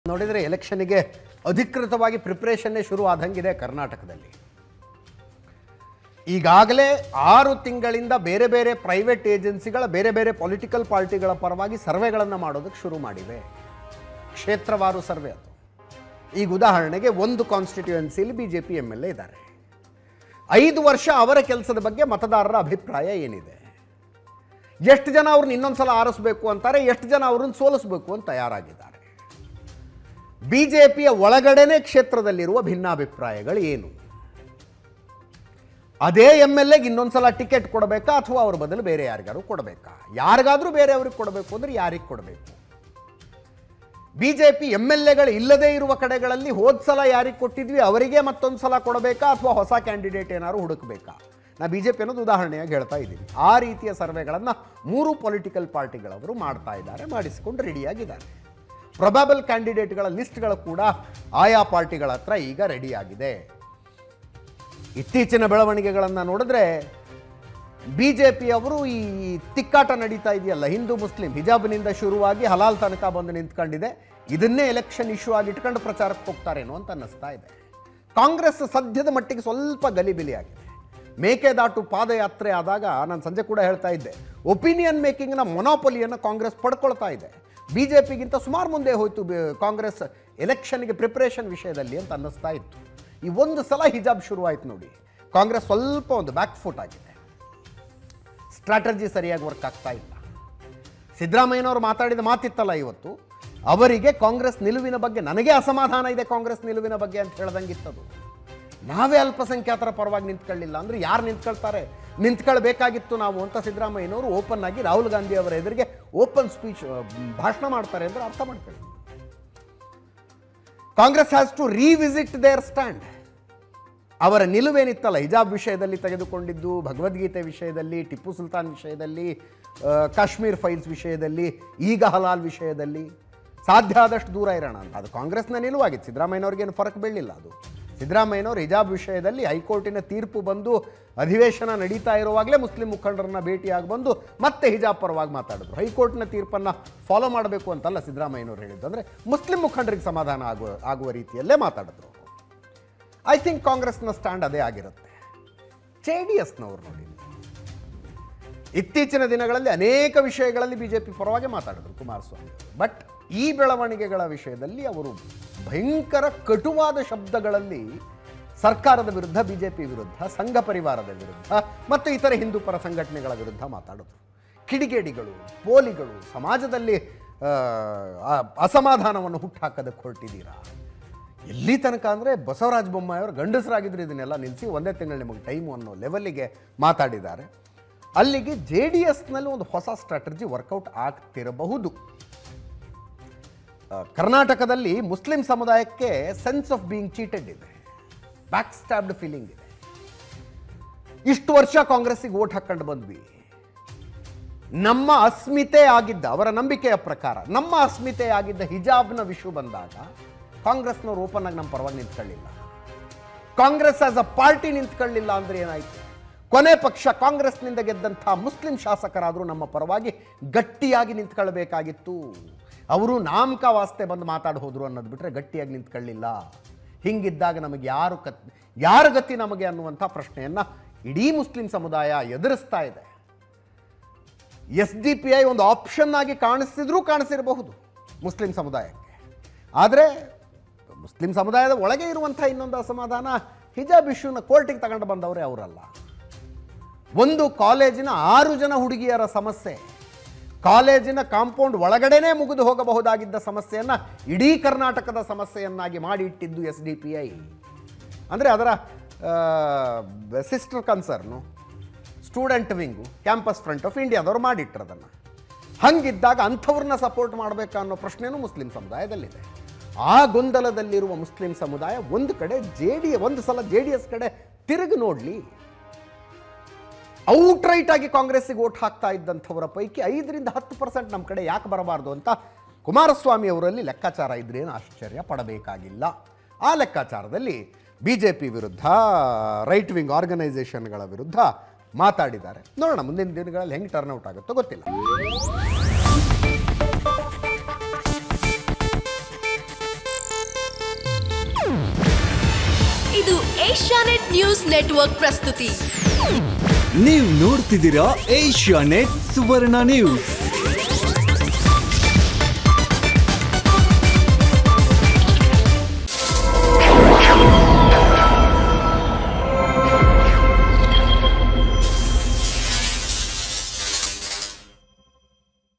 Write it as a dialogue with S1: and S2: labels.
S1: ನೋಡಿದರೆ ಎಲೆಕ್ಷನ್ಗೆ ಅಧಿಕೃತವಾಗಿ ಪ್ರಿಪ್ರೇಷನ್ನೇ ಶುರು ಆದಂಗಿದೆ ಕರ್ನಾಟಕದಲ್ಲಿ ಈಗಾಗಲೇ ಆರು ತಿಂಗಳಿಂದ ಬೇರೆ ಬೇರೆ ಪ್ರೈವೇಟ್ ಏಜೆನ್ಸಿಗಳ ಬೇರೆ ಬೇರೆ ಪೊಲಿಟಿಕಲ್ ಪಾರ್ಟಿಗಳ ಪರವಾಗಿ ಸರ್ವೆಗಳನ್ನು ಮಾಡೋದಕ್ಕೆ ಶುರು ಮಾಡಿವೆ ಕ್ಷೇತ್ರವಾರು ಸರ್ವೆ ಅದು ಈಗ ಉದಾಹರಣೆಗೆ ಒಂದು ಕಾನ್ಸ್ಟಿಟ್ಯೂಯೆನ್ಸಿಲಿ B J P M L A ಇದ್ದಾರೆ ಐದು ವರ್ಷ ಅವರ ಕೆಲಸದ ಬಗ್ಗೆ ಮತದಾರರ ಅಭಿಪ್ರಾಯ ಏನಿದೆ ಎಷ್ಟು ಜನ ಅವ್ರನ್ನ ಇನ್ನೊಂದ್ಸಲ ಆರಿಸ್ಬೇಕು ಅಂತಾರೆ ಎಷ್ಟು ಜನ ಅವ್ರನ್ನ ಸೋಲಿಸ್ಬೇಕು ಅಂತ ತಯಾರಾಗಿದ್ದಾರೆ ಬಿ ಜೆ ಪಿಯ ಒಳಗಡೆನೇ ಕ್ಷೇತ್ರದಲ್ಲಿರುವ ಭಿನ್ನಾಭಿಪ್ರಾಯಗಳು ಏನು ಅದೇ ಎಮ್ ಎಲ್ ಎಗೆ ಇನ್ನೊಂದ್ಸಲ ಟಿಕೆಟ್ ಕೊಡಬೇಕಾ ಅಥವಾ ಅವ್ರ ಬದಲು ಬೇರೆ ಯಾರಿಗಾರು ಕೊಡಬೇಕಾ ಯಾರಿಗಾದ್ರೂ ಬೇರೆ ಅವ್ರಿಗೆ ಕೊಡಬೇಕು ಅಂದ್ರೆ ಯಾರಿಗೆ ಕೊಡಬೇಕು B J P M L ಎಗಳು ಇಲ್ಲದೇ ಇರುವ ಕಡೆಗಳಲ್ಲಿ ಹೋದ ಸಲ ಯಾರಿಗೆ ಕೊಟ್ಟಿದ್ವಿ ಅವರಿಗೆ ಮತ್ತೊಂದು ಸಲ ಕೊಡಬೇಕಾ ಅಥವಾ ಹೊಸ ಕ್ಯಾಂಡಿಡೇಟ್ ಏನಾದ್ರು ಹುಡುಕಬೇಕಾ ನಾ ಬಿ ಜೆ ಪಿ ಅನ್ನೋದು ಉದಾಹರಣೆಯಾಗಿ ಹೇಳ್ತಾ ಇದ್ದೀನಿ ಆ ರೀತಿಯ ಸರ್ವೆಗಳನ್ನು ಮೂರು ಪೊಲಿಟಿಕಲ್ ಪಾರ್ಟಿಗಳವರು ಮಾಡ್ತಾ ಇದ್ದಾರೆ ಮಾಡಿಸಿಕೊಂಡು ರೆಡಿಯಾಗಿದ್ದಾರೆ ಪ್ರೊಬಾಬಲ್ ಕ್ಯಾಂಡಿಡೇಟ್ಗಳ ಲಿಸ್ಟ್ಗಳು ಕೂಡ ಆಯಾ ಪಾರ್ಟಿಗಳ ಹತ್ರ ಈಗ ರೆಡಿಯಾಗಿದೆ ಇತ್ತೀಚಿನ ಬೆಳವಣಿಗೆಗಳನ್ನು ನೋಡಿದ್ರೆ ಬಿ ಜೆ ಪಿಯವರು ಈ ತಿಕ್ಕಾಟ ನಡೀತಾ ಇದೆಯಲ್ಲ ಹಿಂದೂ ಮುಸ್ಲಿಂ ಹಿಜಾಬ್ನಿಂದ ಶುರುವಾಗಿ ಹಲಾಲ್ ತನಕ ಬಂದು ನಿಂತ್ಕೊಂಡಿದೆ ಇದನ್ನೇ ಎಲೆಕ್ಷನ್ ಇಶ್ಯೂ ಆಗಿ ಇಟ್ಕೊಂಡು ಪ್ರಚಾರಕ್ಕೆ ಹೋಗ್ತಾರೇನೋ ಅಂತ ಅನ್ನಿಸ್ತಾ ಇದೆ ಕಾಂಗ್ರೆಸ್ ಸದ್ಯದ ಮಟ್ಟಿಗೆ ಸ್ವಲ್ಪ ಗಲಿಬಿಲಿ ಆಗಿದೆ ಮೇಕೆದಾಟು ಪಾದಯಾತ್ರೆ ಆದಾಗ ನಾನು ಸಂಜೆ ಕೂಡ ಹೇಳ್ತಾ ಇದ್ದೆ ಒಪಿನಿಯನ್ ಮೇಕಿಂಗ್ನ ಮೊನೋಪೊಲಿಯನ್ನು ಕಾಂಗ್ರೆಸ್ ಪಡ್ಕೊಳ್ತಾ ಇದೆ ಬಿ ಜೆ ಪಿಗಿಂತ ಸುಮಾರು ಮುಂದೆ ಹೋಯಿತು ಬಿ- ಕಾಂಗ್ರೆಸ್ ಎಲೆಕ್ಷನ್ಗೆ ಪ್ರಿಪ್ರೇಷನ್ ವಿಷಯದಲ್ಲಿ ಅಂತ ಅನ್ನಿಸ್ತಾ ಇತ್ತು ಈ ಒಂದು ಸಲ ಹಿಜಾಬ್ ಶುರುವಾಯಿತು ನೋಡಿ ಕಾಂಗ್ರೆಸ್ ಸ್ವಲ್ಪ ಒಂದು ಬ್ಯಾಕ್ ಫುಟ್ ಆಗಿದೆ ಸ್ಟ್ರಾಟಜಿ ಸರಿಯಾಗಿ ವರ್ಕ್ ಆಗ್ತಾ ಇಲ್ಲ ಸಿದ್ದರಾಮಯ್ಯನವರು ಮಾತಾಡಿದ ಮಾತಿತ್ತಲ್ಲ ಇವತ್ತು ಅವರಿಗೆ ಕಾಂಗ್ರೆಸ್ ನಿಲುವಿನ ಬಗ್ಗೆ ನನಗೆ ಅಸಮಾಧಾನ ಇದೆ ಕಾಂಗ್ರೆಸ್ ನಿಲುವಿನ ಬಗ್ಗೆ ಅಂತ ಹೇಳ್ದಂಗಿತ್ತದು ನಾವೇ ಅಲ್ಪಸಂಖ್ಯಾತರ ಪರವಾಗಿ ನಿಂತ್ಕೊಳ್ಳಿಲ್ಲ ಅಂದ್ರೆ ಯಾರು ನಿಂತ್ಕೊಳ್ತಾರೆ ನಿಂತ್ಕೊಳ್ಬೇಕಾಗಿತ್ತು ನಾವು ಅಂತ ಸಿದ್ದರಾಮಯ್ಯನವರು ಓಪನ್ ಆಗಿ ರಾಹುಲ್ ಗಾಂಧಿ ಅವರ ಎದುರಿಗೆ ಓಪನ್ ಸ್ಪೀಚ್ ಭಾಷಣ ಮಾಡ್ತಾರೆ ಅಂದ್ರೆ ಅರ್ಥ ಮಾಡ್ಕೊಳ್ಳಿ Congress has to revisit their stand ಅವರ ನಿಲುವೇನಿತ್ತಲ್ಲ ಹಿಜಾಬ್ ವಿಷಯದಲ್ಲಿ ತೆಗೆದುಕೊಂಡಿದ್ದು ಭಗವದ್ಗೀತೆ ವಿಷಯದಲ್ಲಿ ಟಿಪ್ಪು ಸುಲ್ತಾನ್ ವಿಷಯದಲ್ಲಿ ಆ, ಕಾಶ್ಮೀರ್ ಫೈಲ್ಸ್ ವಿಷಯದಲ್ಲಿ ಈಗ ಹಲಾಲ್ ವಿಷಯದಲ್ಲಿ ಸಾಧ್ಯ ಆದಷ್ಟು ದೂರ ಇರೋಣ ಅಂತ ಅದು ಕಾಂಗ್ರೆಸ್ನ ನಿಲುವಾಗಿತ್ತು ಸಿದ್ದರಾಮಯ್ಯನವ್ರಿಗೇನು ಫರಕ್ ಬೀಳಿಲ್ಲ ಅದು ಸಿದ್ದರಾಮಯ್ಯನವರು ಹಿಜಾಬ್ ವಿಷಯದಲ್ಲಿ ಹೈಕೋರ್ಟಿನ ತೀರ್ಪು ಬಂದು ಅಧಿವೇಶನ ನಡೀತಾ ಇರುವಾಗಲೇ ಮುಸ್ಲಿಂ ಮುಖಂಡರನ್ನ ಭೇಟಿಯಾಗಿ ಬಂದು ಮತ್ತೆ ಹಿಜಾಬ್ ಪರವಾಗಿ ಮಾತಾಡಿದ್ರು ಹೈಕೋರ್ಟ್ನ ತೀರ್ಪನ್ನು ಫಾಲೋ ಮಾಡಬೇಕು ಅಂತಲ್ಲ ಸಿದ್ದರಾಮಯ್ಯನವರು ಹೇಳಿದ್ದು ಅಂದರೆ ಮುಸ್ಲಿಂ ಮುಖಂಡರಿಗೆ ಸಮಾಧಾನ ಆಗುವ ಆಗುವ ರೀತಿಯಲ್ಲೇ ಮಾತಾಡಿದ್ರು ಐ ಥಿಂಕ್ ಕಾಂಗ್ರೆಸ್ನ ಸ್ಟ್ಯಾಂಡ್ ಅದೇ ಆಗಿರುತ್ತೆ ಜೆ ಡಿ ಎಸ್ನವ್ರು ನೋಡಿ ಇತ್ತೀಚಿನ ದಿನಗಳಲ್ಲಿ ಅನೇಕ ವಿಷಯಗಳಲ್ಲಿ ಬಿ ಜೆ ಪಿ ಪರವಾಗಿ ಮಾತಾಡಿದ್ರು ಕುಮಾರಸ್ವಾಮಿ ಬಟ್ ಈ ಬೆಳವಣಿಗೆಗಳ ವಿಷಯದಲ್ಲಿ ಅವರು ಭಯಂಕರ ಕಟುವಾದ ಶಬ್ದಗಳಲ್ಲಿ ಸರ್ಕಾರದ ವಿರುದ್ಧ ಬಿ ಜೆ ಪಿ ವಿರುದ್ಧ ಸಂಘ ಪರಿವಾರದ ವಿರುದ್ಧ ಮತ್ತು ಇತರ ಹಿಂದೂ ಪರ ಸಂಘಟನೆಗಳ ವಿರುದ್ಧ ಮಾತಾಡಿದ್ರು ಕಿಡಿಗೇಡಿಗಳು ಪೋಲಿಗಳು ಸಮಾಜದಲ್ಲಿ ಆ, ಆ ಅಸಮಾಧಾನವನ್ನು ಹುಟ್ಟಾಕೋದಕ್ಕೆ ಹೊರಟಿದ್ದೀರಾ ಎಲ್ಲಿ ತನಕ ಅಂದರೆ ಬಸವರಾಜ ಬೊಮ್ಮಾಯಿ ಅವರು ಗಂಡಸರಾಗಿದ್ರು ಇದನ್ನೆಲ್ಲ ನಿಲ್ಲಿಸಿ ಒಂದೇ ತಿಂಗಳು ನಿಮಗೆ ಟೈಮು ಅನ್ನೋ ಲೆವೆಲ್ಲಿಗೆ ಮಾತಾಡಿದ್ದಾರೆ ಅಲ್ಲಿಗೆ ಜೆ ಡಿ ಎಸ್ನಲ್ಲಿ ಒಂದು ಹೊಸ ಸ್ಟ್ರಾಟಜಿ ವರ್ಕೌಟ್ ಆಗ್ತಿರಬಹುದು ಆ, ಕರ್ನಾಟಕದಲ್ಲಿ ಮುಸ್ಲಿಂ ಸಮುದಾಯಕ್ಕೆ ಸೆನ್ಸ್ ಆಫ್ ಬೀಯಿಂಗ್ ಚೀಟೆಡ್ ಇದೆ ಬ್ಯಾಕ್ ಸ್ಟ್ಯಾಬ್ಡ್ ಫೀಲಿಂಗ್ ಇದೆ ಇಷ್ಟು ವರ್ಷ ಕಾಂಗ್ರೆಸ್ಸಿಗೆ ಓಟ್ ಹಾಕೊಂಡು ಬಂದ್ವಿ ನಮ್ಮ ಅಸ್ಮಿತೆ ಆಗಿದ್ದ ಅವರ ನಂಬಿಕೆಯ ಪ್ರಕಾರ ನಮ್ಮ ಅಸ್ಮಿತೆ ಆಗಿದ್ದ ಹಿಜಾಬ್ನ ವಿಷಯ ಬಂದಾಗ ಕಾಂಗ್ರೆಸ್ನವ್ರು ಓಪನ್ ಆಗಿ ನಮ್ಮ ಪರವಾಗಿ ನಿಂತ್ಕೊಳ್ಳಿಲ್ಲ ಕಾಂಗ್ರೆಸ್ ಆಸ್ ಅ ಪಾರ್ಟಿ ನಿಂತ್ಕೊಳ್ಳಿಲ್ಲ ಅಂದ್ರೆ ಏನಾಯ್ತು ಕೊನೆ ಪಕ್ಷ ಕಾಂಗ್ರೆಸ್ನಿಂದ ಗೆದ್ದಂಥ ಮುಸ್ಲಿಂ ಶಾಸಕರಾದರೂ ನಮ್ಮ ಪರವಾಗಿ ಗಟ್ಟಿಯಾಗಿ ನಿಂತ್ಕೊಳ್ಬೇಕಾಗಿತ್ತು ಅವರು ನಾಮಕ ವಾಸ್ತೆ ಬಂದು ಮಾತಾಡಿ ಹೋದ್ರು ಅನ್ನೋದು ಬಿಟ್ಟರೆ ಗಟ್ಟಿಯಾಗಿ ನಿಂತ್ಕೊಳ್ಳಿಲ್ಲ ಹಿಂಗಿದ್ದಾಗ ನಮಗೆ ಯಾರು ಕತ್ ಯಾರ ಗತಿ ನಮಗೆ ಅನ್ನುವಂಥ ಪ್ರಶ್ನೆಯನ್ನು ಇಡೀ ಮುಸ್ಲಿಂ ಸಮುದಾಯ ಎದುರಿಸ್ತಾ ಇದೆ ಎಸ್ ಡಿ ಪಿ ಐ ಒಂದು ಆಪ್ಷನ್ ಆಗಿ ಕಾಣಿಸಿದ್ರೂ ಕಾಣಿಸಿರಬಹುದು ಮುಸ್ಲಿಂ ಸಮುದಾಯಕ್ಕೆ ಆದರೆ ಮುಸ್ಲಿಂ ಸಮುದಾಯದ ಒಳಗೆ ಇರುವಂಥ ಇನ್ನೊಂದು ಅಸಮಾಧಾನ ಹಿಜಾಬ್ ಇಶ್ಯೂನ ಕೋರ್ಟಿಗೆ ತಗೊಂಡು ಬಂದವರೇ ಅವರಲ್ಲ ಒಂದು ಕಾಲೇಜಿನ ಆರು ಜನ ಹುಡುಗಿಯರ ಸಮಸ್ಯೆ ಕಾಲೇಜಿನ ಕಾಂಪೌಂಡ್ ಒಳಗಡೆನೇ ಮುಗಿದು ಹೋಗಬಹುದಾಗಿದ್ದ ಸಮಸ್ಯೆಯನ್ನು ಇಡೀ ಕರ್ನಾಟಕದ ಸಮಸ್ಯೆಯನ್ನಾಗಿ ಮಾಡಿ ಇಟ್ಟಿದ್ದು ಎಸ್ ಡಿ ಪಿ ಐ ಅಂದರೆ ಅದರ sister concern student wing campus front of ಇಂಡಿಯಾದವ್ರು ಮಾಡಿಟ್ರು ಅದನ್ನು ಹಂಗಿದ್ದಾಗ ಅಂಥವ್ರನ್ನ ಸಪೋರ್ಟ್ ಮಾಡಬೇಕಾ ಅನ್ನೋ ಪ್ರಶ್ನೆನೂ ಮುಸ್ಲಿಂ ಸಮುದಾಯದಲ್ಲಿದೆ ಆ ಗೊಂದಲದಲ್ಲಿರುವ ಮುಸ್ಲಿಂ ಸಮುದಾಯ ಒಂದು ಕಡೆ ಜೆ ಡಿ ಒಂದು ಸಲ ಜೆ ಡಿ ಎಸ್ ಕಡೆ ತಿರುಗಿ ನೋಡಲಿ ಔಟ್ರೈಟ್ ಆಗಿ ಕಾಂಗ್ರೆಸ್ಸಿಗೆ ಓಟ್ ಹಾಕ್ತಾ ಇದ್ದಂಥವರ ಪೈಕಿ ಐದರಿಂದ ಹತ್ತು ಪರ್ಸೆಂಟ್ ನಮ್ಮ ಕಡೆ ಯಾಕೆ ಬರಬಾರ್ದು ಅಂತ ಕುಮಾರಸ್ವಾಮಿ ಅವರಲ್ಲಿ ಲೆಕ್ಕಾಚಾರ ಇದ್ರೇನು ಆಶ್ಚರ್ಯ ಪಡಬೇಕಾಗಿಲ್ಲ ಆ ಲೆಕ್ಕಾಚಾರದಲ್ಲಿ ಬಿ ಜೆ ಪಿ ವಿರುದ್ಧ ರೈಟ್ ವಿಂಗ್ ಆರ್ಗನೈಸೇಷನ್ಗಳ ವಿರುದ್ಧ ಮಾತಾಡಿದ್ದಾರೆ ನೋಡೋಣ ಮುಂದಿನ ದಿನಗಳಲ್ಲಿ ಹೆಂಗೆ ಟರ್ನ್ಔಟ್ ಆಗುತ್ತೋ ಗೊತ್ತಿಲ್ಲ
S2: ಇದು ಏಷ್ಯಾನೆಟ್ ನ್ಯೂಸ್ ನೆಟ್ವರ್ಕ್ ಪ್ರಸ್ತುತಿ
S3: ನೀವು ನೋಡ್ತಿದ್ದೀರಾ ಏಷ್ಯಾ ನೆಟ್ ಸುವರ್ಣ ನ್ಯೂಸ್